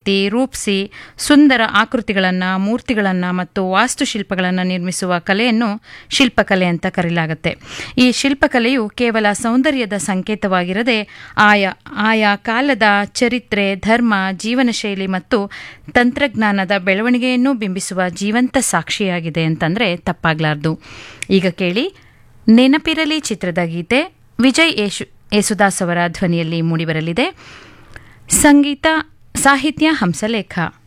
ಕೆತ್ತಿ ರೂಪಿಸಿ ಸುಂದರ ಆಕೃತಿಗಳನ್ನು ಮೂರ್ತಿಗಳನ್ನು ಮತ್ತು ವಾಸ್ತುಶಿಲ್ಪಗಳನ್ನು ನಿರ್ಮಿಸುವ ಕಲೆಯನ್ನು ಶಿಲ್ಪಕಲೆ ಅಂತ ಕರೆಯಲಾಗುತ್ತೆ ಈ ಶಿಲ್ಪಕಲೆಯು ಕೇವಲ ಸೌಂದರ್ಯದ ಸಂಕೇತವಾಗಿರದೆ ಆಯಾ ಆಯಾ ಕಾಲದ ಚರಿತ್ರೆ ಧರ್ಮ ಜೀವನ ಶೈಲಿ ಮತ್ತು ತಂತ್ರಜ್ಞಾನದ ಬೆಳವಣಿಗೆಯನ್ನು ಬಿಂಬಿಸುವ ಜೀವಂತ ಸಾಕ್ಷಿಯಾಗಿದೆ ಅಂತಂದರೆ ತಪ್ಪಾಗಲಾರ್ದು ಈಗ ಕೇಳಿ ನೆನಪಿರಲಿ ಚಿತ್ರದ ಗೀತೆ ವಿಜಯ್ ಯೇಶು ಯೇಸುದಾಸ್ ಅವರ ಧ್ವನಿಯಲ್ಲಿ ಮೂಡಿಬರಲಿದೆ ಸಂಗೀತ ಸಾಹಿತ್ಯ ಹಂಸಲೇಖ